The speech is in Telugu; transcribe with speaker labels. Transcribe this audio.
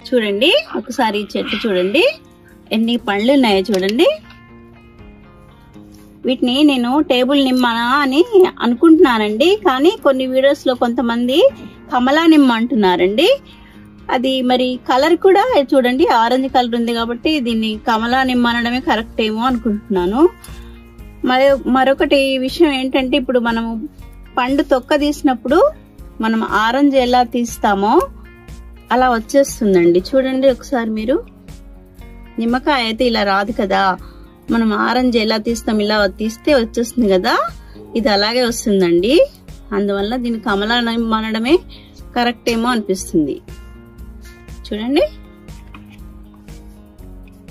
Speaker 1: చూడండి ఒకసారి ఈ చెట్టు చూడండి ఎన్ని పండ్లు ఉన్నాయో చూడండి వీటిని నేను టేబుల్ నిమ్మనా అని అనుకుంటున్నానండి కానీ కొన్ని వీడియోస్ లో కొంతమంది కమలా నిమ్మ అంటున్నారండి అది మరి కలర్ కూడా చూడండి ఆరెంజ్ కలర్ ఉంది కాబట్టి దీన్ని కమలా నిమ్మ అనడమే కరెక్ట్ ఏమో అనుకుంటున్నాను మరి మరొకటి విషయం ఏంటంటే ఇప్పుడు మనము పండు తొక్క తీసినప్పుడు మనం ఆరెంజ్ ఎలా తీస్తామో అలా వచ్చేస్తుందండి చూడండి ఒకసారి మీరు నిమ్మకాయ అయితే ఇలా రాదు కదా మనం ఆరెంజ్ ఎలా తీస్తాం ఇలా తీస్తే వచ్చేస్తుంది కదా ఇది అలాగే వస్తుందండి అందువల్ల దీన్ని కమలా నిమ్మ అనడమే కరెక్ట్ ఏమో అనిపిస్తుంది చూడండి